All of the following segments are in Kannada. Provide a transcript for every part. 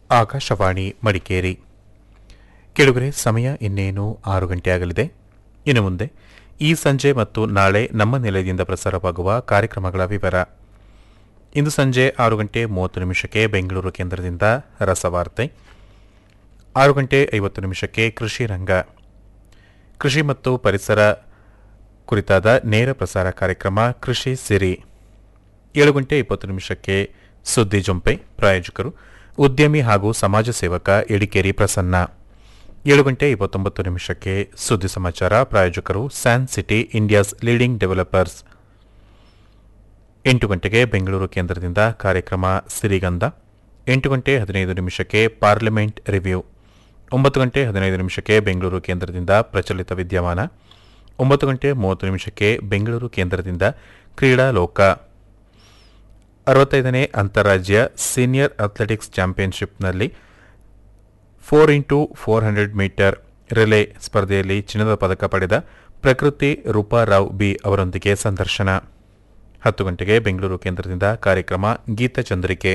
ಆಕಾಶವಾಣಿ ಮಡಿಕೇರಿ ಕೆಳಗರೆ ಸಮಯ ಇನ್ನೇನು ಆರು ಗಂಟೆ ಆಗಲಿದೆ ಇನ್ನು ಮುಂದೆ ಈ ಸಂಜೆ ಮತ್ತು ನಾಳೆ ನಮ್ಮ ನಿಲಯದಿಂದ ಪ್ರಸಾರವಾಗುವ ಕಾರ್ಯಕ್ರಮಗಳ ವಿವರ ಇಂದು ಸಂಜೆ ಆರು ಗಂಟೆ ಮೂವತ್ತು ನಿಮಿಷಕ್ಕೆ ಬೆಂಗಳೂರು ಕೇಂದ್ರದಿಂದ ರಸವಾರ್ತೆ ಆರು ಗಂಟೆ ಐವತ್ತು ನಿಮಿಷಕ್ಕೆ ಕೃಷಿ ರಂಗ ಕೃಷಿ ಮತ್ತು ಪರಿಸರ ಕುರಿತಾದ ನೇರ ಪ್ರಸಾರ ಕಾರ್ಯಕ್ರಮ ಕೃಷಿ ಸಿರಿ ಏಳು ಗಂಟೆ ಇಪ್ಪತ್ತು ನಿಮಿಷಕ್ಕೆ ಸುದ್ದಿ ಜೊಂಪೆ ಪ್ರಾಯೋಜಕರು ಉದ್ಯಮಿ ಹಾಗೂ ಸಮಾಜ ಸೇವಕ ಎಡಿಕೇರಿ ಪ್ರಸನ್ನ ಏಳು ಗಂಟೆ ಇಪ್ಪತ್ತೊಂಬತ್ತು ನಿಮಿಷಕ್ಕೆ ಸುದ್ದಿ ಸಮಾಚಾರ ಪ್ರಾಯೋಜಕರು San City India's leading developers ಎಂಟು ಗಂಟೆಗೆ ಬೆಂಗಳೂರು ಕೇಂದ್ರದಿಂದ ಕಾರ್ಯಕ್ರಮ ಸಿರಿಗಂಧ ಎಂಟು ಗಂಟೆ ಹದಿನೈದು ನಿಮಿಷಕ್ಕೆ ಪಾರ್ಲಿಮೆಂಟ್ ರಿವ್ಯೂ ಒಂಬತ್ತು ಗಂಟೆ ಹದಿನೈದು ನಿಮಿಷಕ್ಕೆ ಬೆಂಗಳೂರು ಕೇಂದ್ರದಿಂದ ಪ್ರಚಲಿತ ವಿದ್ಯಮಾನ ಒಂಬತ್ತು ಗಂಟೆ ಮೂವತ್ತು ನಿಮಿಷಕ್ಕೆ ಬೆಂಗಳೂರು ಕೇಂದ್ರದಿಂದ ಕ್ರೀಡಾ ಲೋಕ ಅರವತ್ತೈದನೇ ಅಂತಾರಾಜ್ಯ ಸೀನಿಯರ್ ಅಥ್ಲೆಟಿಕ್ಸ್ ಚಾಂಪಿಯನ್ಶಿಪ್ನಲ್ಲಿ four into four hundred metre relay ಸ್ಪರ್ಧೆಯಲ್ಲಿ ಚಿನ್ನದ ಪದಕ ಪಡೆದ ಪ್ರಕೃತಿ ರೂಪಾರಾವ್ ಬಿ ಅವರೊಂದಿಗೆ ಸಂದರ್ಶನ ಹತ್ತು ಗಂಟೆಗೆ ಬೆಂಗಳೂರು ಕೇಂದ್ರದಿಂದ ಕಾರ್ಯಕ್ರಮ ಗೀತಚಂದ್ರಿಕೆ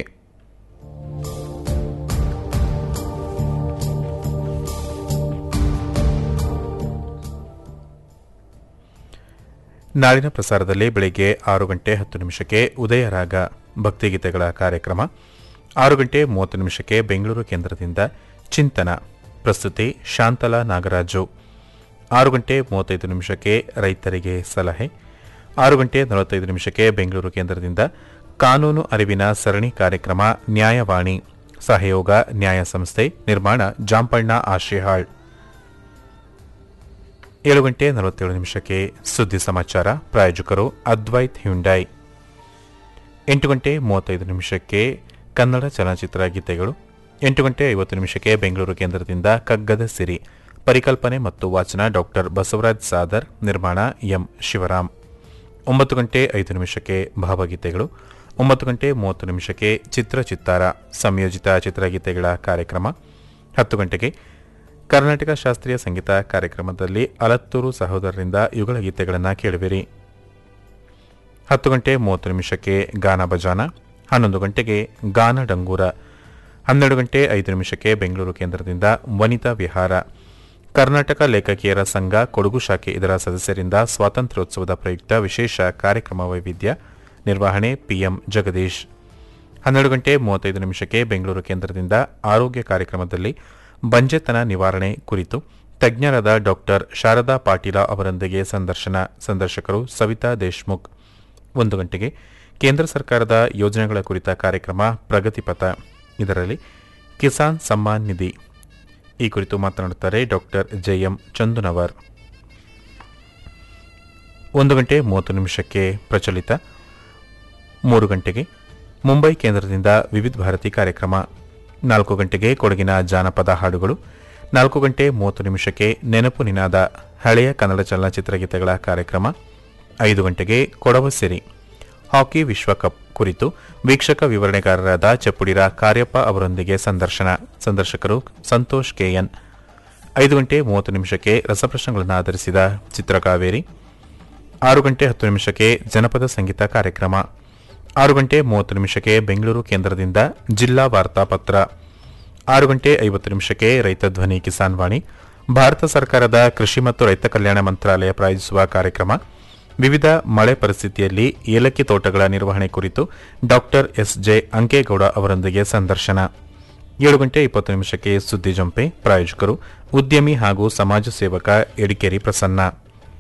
ನಾಳಿನ ಪ್ರಸಾರದಲ್ಲಿ ಬೆಳಗ್ಗೆ ಆರು ಗಂಟೆ ಹತ್ತು ನಿಮಿಷಕ್ಕೆ ಉದಯರಾಗ ಭಕ್ತಿಗೀತೆಗಳ ಕಾರ್ಯಕ್ರಮ ಆರು ಗಂಟೆ ಮೂವತ್ತು ನಿಮಿಷಕ್ಕೆ ಬೆಂಗಳೂರು ಕೇಂದ್ರದಿಂದ ಚಿಂತನ ಪ್ರಸ್ತುತಿ ಶಾಂತಲಾ ನಾಗರಾಜು ಆರು ಗಂಟೆ ಮೂವತ್ತೈದು ನಿಮಿಷಕ್ಕೆ ರೈತರಿಗೆ ಸಲಹೆ ಆರು ಗಂಟೆ ನಲವತ್ತೈದು ನಿಮಿಷಕ್ಕೆ ಬೆಂಗಳೂರು ಕೇಂದ್ರದಿಂದ ಕಾನೂನು ಅರಿವಿನ ಸರಣಿ ಕಾರ್ಯಕ್ರಮ ನ್ಯಾಯವಾಣಿ ಸಹಯೋಗ ನ್ಯಾಯ ಸಂಸ್ಥೆ ನಿರ್ಮಾಣ ಜಾಂಪಣ್ಣ ಆಶಿಹಾಳ್ ಏಳು ಗಂಟೆ ನಲವತ್ತೇಳು ನಿಮಿಷಕ್ಕೆ ಸುದ್ದಿ ಸಮಾಚಾರ ಪ್ರಾಯೋಜಕರು ಅದ್ವೈತ್ ಹ್ಯುಂಡೈ ಎಂಟು ಗಂಟೆ ಮೂವತ್ತೈದು ನಿಮಿಷಕ್ಕೆ ಕನ್ನಡ ಚಲನಚಿತ್ರ ಗೀತೆಗಳು ಎಂಟು ಗಂಟೆ ಐವತ್ತು ನಿಮಿಷಕ್ಕೆ ಬೆಂಗಳೂರು ಕೇಂದ್ರದಿಂದ ಕಗ್ಗದ ಸಿರಿ ಪರಿಕಲ್ಪನೆ ಮತ್ತು ವಾಚನ ಡಾಕ್ಟರ್ ಬಸವರಾಜ್ ಸಾದರ್ ನಿರ್ಮಾಣ ಎಂ ಶಿವರಾಮ್ ಒಂಬತ್ತು ಗಂಟೆ ಐದು ನಿಮಿಷಕ್ಕೆ ಭಾವಗೀತೆಗಳು ಒಂಬತ್ತು ಗಂಟೆ ಮೂವತ್ತು ನಿಮಿಷಕ್ಕೆ ಚಿತ್ರ ಚಿತ್ತಾರ ಸಂಯೋಜಿತ ಚಿತ್ರಗೀತೆಗಳ ಕಾರ್ಯಕ್ರಮ ಹತ್ತು ಗಂಟೆಗೆ ಕರ್ನಾಟಕ ಶಾಸ್ತ್ರೀಯ ಸಂಗೀತ ಕಾರ್ಯಕ್ರಮದಲ್ಲಿ ಅಲತ್ತೂರು ಸಹೋದರರಿಂದ ಯುಗಳ ಗೀತೆಗಳನ್ನು ಕೇಳುವಿರಿ ಹತ್ತು ಗಂಟೆ ಮೂವತ್ತು ನಿಮಿಷಕ್ಕೆ ಗಾನ ಬಜಾನ ಹನ್ನೊಂದು ಗಂಟೆಗೆ ಗಾನ ಡಂಗೂರ ಹನ್ನೆರಡು ಗಂಟೆ ಐದು ನಿಮಿಷಕ್ಕೆ ಬೆಂಗಳೂರು ಕೇಂದ್ರದಿಂದ ವನಿತಾ ವಿಹಾರ ಕರ್ನಾಟಕ ಲೇಖಕಿಯರ ಸಂಘ ಕೊಡಗು ಶಾಖೆ ಇದರ ಸದಸ್ಯರಿಂದ ಸ್ವಾತಂತ್ರ್ಯೋತ್ಸವದ ಪ್ರಯುಕ್ತ ವಿಶೇಷ ಕಾರ್ಯಕ್ರಮ ವೈವಿಧ್ಯ ನಿರ್ವಹಣೆ ಪಿಎಂ ಜಗದೀಶ್ ಹನ್ನೆರಡು ಗಂಟೆ ಮೂವತ್ತೈದು ನಿಮಿಷಕ್ಕೆ ಬೆಂಗಳೂರು ಕೇಂದ್ರದಿಂದ ಆರೋಗ್ಯ ಕಾರ್ಯಕ್ರಮದಲ್ಲಿ ಬಂಜೆತನ ನಿವಾರಣೆ ಕುರಿತು ತಜ್ಞರಾದ ಡಾಕ್ಟರ್ ಶಾರದಾ ಪಾಟೀಲ ಅವರೊಂದಿಗೆ ಸಂದರ್ಶನ ಸಂದರ್ಶಕರು ಸವಿತಾ ದೇಶ್ಮುಖ್ ಒಂದು ಗಂಟೆಗೆ ಕೇಂದ್ರ ಸರ್ಕಾರದ ಯೋಜನೆಗಳ ಕುರಿತ ಕಾರ್ಯಕ್ರಮ ಪ್ರಗತಿಪಥ ಇದರಲ್ಲಿ ಕಿಸಾನ್ ಸಮ್ಮಾನ್ ನಿಧಿ ಈ ಕುರಿತು ಮಾತನಾಡುತ್ತಾರೆ ಡಾಕ್ಟರ್ ಜೆಎಂ ಚಂದುನವರ್ ಒಂದು ಗಂಟೆ ಮೂವತ್ತು ನಿಮಿಷಕ್ಕೆ ಪ್ರಚಲಿತ ಮೂರು ಗಂಟೆಗೆ ಮುಂಬೈ ಕೇಂದ್ರದಿಂದ ವಿವಿಧ ಭಾರತಿ ಕಾರ್ಯಕ್ರಮ ನಾಲ್ಕು ಗಂಟೆಗೆ ಕೊಡಗಿನ ಜಾನಪದ ಹಾಡುಗಳು ನಾಲ್ಕು ಗಂಟೆ ಮೂವತ್ತು ನಿಮಿಷಕ್ಕೆ ನೆನಪು ನಿನಾದ ಹಳೆಯ ಕನ್ನಡ ಚಲನಚಿತ್ರ ಗೀತೆಗಳ ಕಾರ್ಯಕ್ರಮ ಐದು ಗಂಟೆಗೆ ಕೊಡವ ಸಿರಿ ಹಾಕಿ ವಿಶ್ವಕಪ್ ಕುರಿತು ವೀಕ್ಷಕ ವಿವರಣೆಗಾರರಾದ ಚಪ್ಪುಡಿರ ಕಾರ್ಯಪ್ಪ ಅವರೊಂದಿಗೆ ಸಂದರ್ಶನ ಸಂದರ್ಶಕರು ಸಂತೋಷ್ ಕೆಎನ್ ಐದು ಗಂಟೆ ಮೂವತ್ತು ನಿಮಿಷಕ್ಕೆ ರಸಪ್ರಶ್ನೆಗಳನ್ನು ಆಧರಿಸಿದ ಚಿತ್ರಕಾವೇರಿ ಆರು ಗಂಟೆ ಹತ್ತು ನಿಮಿಷಕ್ಕೆ ಜನಪದ ಸಂಗೀತ ಕಾರ್ಯಕ್ರಮ ಆರು ಗಂಟೆ ಮೂವತ್ತು ನಿಮಿಷಕ್ಕೆ ಬೆಂಗಳೂರು ಕೇಂದ್ರದಿಂದ ಜಿಲ್ಲಾ ವಾರ್ತಾ ಪತ್ರ ಆರು ಗಂಟೆ ಐವತ್ತು ನಿಮಿಷಕ್ಕೆ ರೈತ ಧ್ವನಿ ಕಿಸಾನ್ ವಾಣಿ ಭಾರತ ಸರ್ಕಾರದ ಕೃಷಿ ಮತ್ತು ರೈತ ಕಲ್ಯಾಣ ಮಂತ್ರಾಲಯ ಪ್ರಾಯೋಜಿಸುವ ಕಾರ್ಯಕ್ರಮ ವಿವಿಧ ಮಳೆ ಪರಿಸ್ಥಿತಿಯಲ್ಲಿ ಏಲಕ್ಕಿ ತೋಟಗಳ ನಿರ್ವಹಣೆ ಕುರಿತು ಡಾಕ್ಟರ್ ಎಸ್ ಜೆ ಅಂಕೇಗೌಡ ಅವರೊಂದಿಗೆ ಸಂದರ್ಶನ ಏಳು ಗಂಟೆ ಇಪ್ಪತ್ತು ನಿಮಿಷಕ್ಕೆ ಸುದ್ದಿ ಜಂಪೆ ಪ್ರಾಯೋಜಕರು ಉದ್ಯಮಿ ಹಾಗೂ ಸಮಾಜ ಸೇವಕ ಎಡಿಕೇರಿ ಪ್ರಸನ್ನ